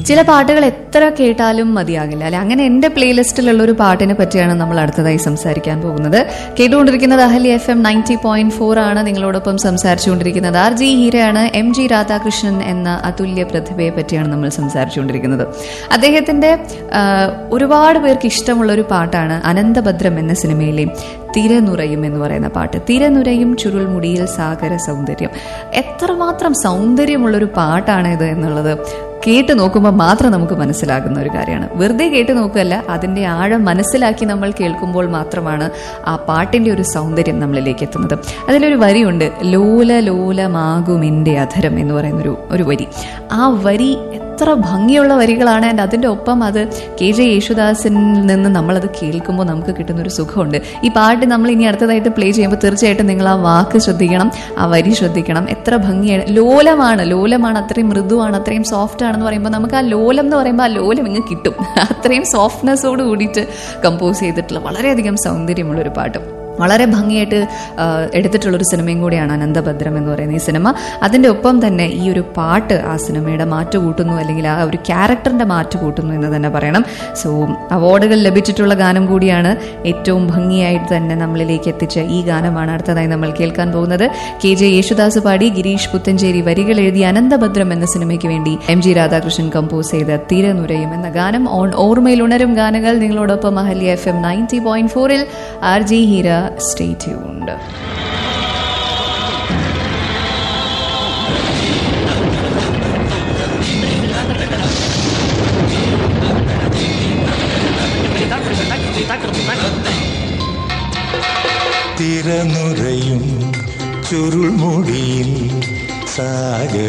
ചില പാട്ടുകൾ എത്ര കേട്ടാലും മതിയാകില്ല അല്ലെ അങ്ങനെ എന്റെ പ്ലേലിസ്റ്റിലുള്ള ഒരു പാട്ടിനെ പറ്റിയാണ് നമ്മൾ അടുത്തതായി സംസാരിക്കാൻ പോകുന്നത് കേട്ടുകൊണ്ടിരിക്കുന്നത് Ahalya F M ninety point four ആണ് നിങ്ങളോടൊപ്പം സംസാരിച്ചുകൊണ്ടിരിക്കുന്നത് ആർ ജി ഹീരയാണ് എം ജി രാധാകൃഷ്ണൻ എന്ന അതുല്യ പ്രതിഭയെ പറ്റിയാണ് നമ്മൾ സംസാരിച്ചുകൊണ്ടിരിക്കുന്നത് അദ്ദേഹത്തിന്റെ ആ, ഒരുപാട് പേർക്ക് ഇഷ്ടമുള്ള ഒരു പാട്ടാണ് അനന്തഭദ്രം എന്ന സിനിമയിലെ തിരനുറയും എന്ന് പറയുന്ന പാട്ട് തിരനുറയും ചുരുൾമുടിയിൽ സാഗര സൗന്ദര്യം എത്രമാത്രം സൗന്ദര്യമുള്ളൊരു പാട്ടാണ് ഇത് എന്നുള്ളത് കേട്ട് നോക്കുമ്പോൾ മാത്രം നമുക്ക് മനസ്സിലാകുന്ന ഒരു കാര്യമാണ് വെറുതെ കേട്ട് നോക്കുകയല്ല അതിന്റെ ആഴം മനസ്സിലാക്കി നമ്മൾ കേൾക്കുമ്പോൾ മാത്രമാണ് ആ പാട്ടിന്റെ ഒരു സൗന്ദര്യം നമ്മളിലേക്ക് എത്തുന്നത് അതിലൊരു വരിയുണ്ട് ലോല ലോലമാകും എൻ്റെ അധരം എന്ന് പറയുന്നൊരു ഒരു വരി ആ വരി എത്ര ഭംഗിയുള്ള വരികളാണ് ആൻഡ് അതിൻ്റെ ഒപ്പം അത് കെ ജെ യേശുദാസിൽ നിന്ന് നമ്മളത് കേൾക്കുമ്പോൾ നമുക്ക് കിട്ടുന്ന ഒരു സുഖമുണ്ട് ഈ പാട്ട് നമ്മൾ ഇനി അടുത്തതായിട്ട് പ്ലേ ചെയ്യുമ്പോൾ തീർച്ചയായിട്ടും നിങ്ങൾ ആ വാക്ക് ശ്രദ്ധിക്കണം ആ വരി ശ്രദ്ധിക്കണം എത്ര ഭംഗിയാണ് ലോലമാണ് ലോലമാണ് അത്രയും മൃദുവാണ് അത്രയും സോഫ്റ്റ് ആണെന്ന് പറയുമ്പോൾ നമുക്ക് ആ ലോലം എന്ന് പറയുമ്പോൾ ആ ലോലം ഇങ്ങ് കിട്ടും അത്രയും സോഫ്റ്റ്നെസ്സോട് കൂടിയിട്ട് കമ്പോസ് ചെയ്തിട്ടുള്ള വളരെയധികം സൗന്ദര്യമുള്ള ഒരു പാട്ട് വളരെ ഭംഗിയായിട്ട് ആ, എടുത്തിട്ടുള്ളൊരു സിനിമയും കൂടിയാണ് അനന്തഭദ്രം എന്ന് പറയുന്ന ഈ സിനിമ അതിൻ്റെ ഒപ്പം തന്നെ ഈ ഒരു പാട്ട് ആ സിനിമയുടെ മാറ്റ് കൂട്ടുന്നു അല്ലെങ്കിൽ ആ ഒരു ക്യാരക്ടറിന്റെ മാറ്റ് കൂട്ടുന്നു എന്ന് തന്നെ പറയണം സോ അവാർഡുകൾ ലഭിച്ചിട്ടുള്ള ഗാനം കൂടിയാണ് ഏറ്റവും ഭംഗിയായിട്ട് തന്നെ നമ്മളിലേക്ക് എത്തിച്ച ഈ ഗാനമാണ് അടുത്തതായി നമ്മൾ കേൾക്കാൻ പോകുന്നത് കെ ജെ യേശുദാസ് പാടി ഗിരീഷ് പുത്തഞ്ചേരി വരികൾ എഴുതിയ അനന്തഭദ്രം എന്ന സിനിമയ്ക്ക് വേണ്ടി എം ജി രാധാകൃഷ്ണൻ കമ്പോസ് ചെയ്ത തിരനുരയും എന്ന ഗാനം ഓൺ ഓർമ്മയിൽ ഉണരും ഗാനങ്ങൾ നിങ്ങളോടൊപ്പം Ahalya F M ninety point ഫോറിൽ R J Heera stay tuned തിരനുറയും ചുരുൾമുടിയിൽ സാഗര